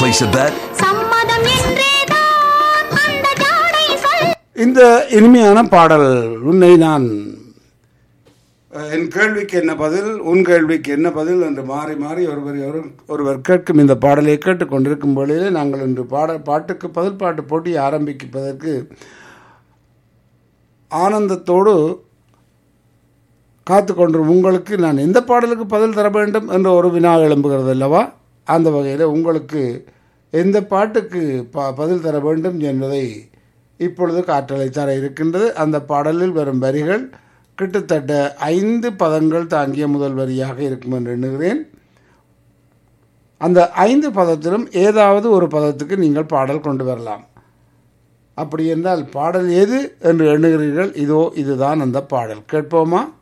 place a bet? சம்மதம் என்றேதான் அந்த ஜாடை சொல் இந்த இனிமையான பாடல் உன்னை நான் அஹ், என் கேள்விக்கு என்ன பதில் உன் கேள்விக்கு என்ன பதில் என்று மாறி மாறி ஒருவர் ஒருவர் ஒருவர் கேட்கும் இந்த பாடலை கேட்டுக்கொண்டிருக்கும் பொழுதே நாங்கள் இன்று பாட பாட்டுக்கு பதில் பாட்டு போட்டி ஆரம்பிப்பதற்கு ஆனந்தத்தோடு காத்து கொண்டு உங்களுக்கு நான் எந்த பாடலுக்கு பதில் தர வேண்டும் என்ற ஒரு வினா எழும்புகிறது அல்லவா அந்த வகையில் உங்களுக்கு எந்த பாட்டுக்கு ப பதில் தர வேண்டும் என்பதை இப்பொழுது காற்றலை தர இருக்கின்றது அந்த பாடலில் வரும் வரிகள் கிட்டத்தட்ட ஐந்து பதங்கள் தாங்கிய முதல் வரியாக இருக்கும் என்று எண்ணுகிறேன் அந்த ஐந்து பதத்திலும் ஏதாவது ஒரு பதத்துக்கு நீங்கள் பாடல் கொண்டு வரலாம் அப்படி என்றால் பாடல் எது என்று எண்ணுகிறீர்கள் இதோ இதுதான் அந்த பாடல் கேட்போமா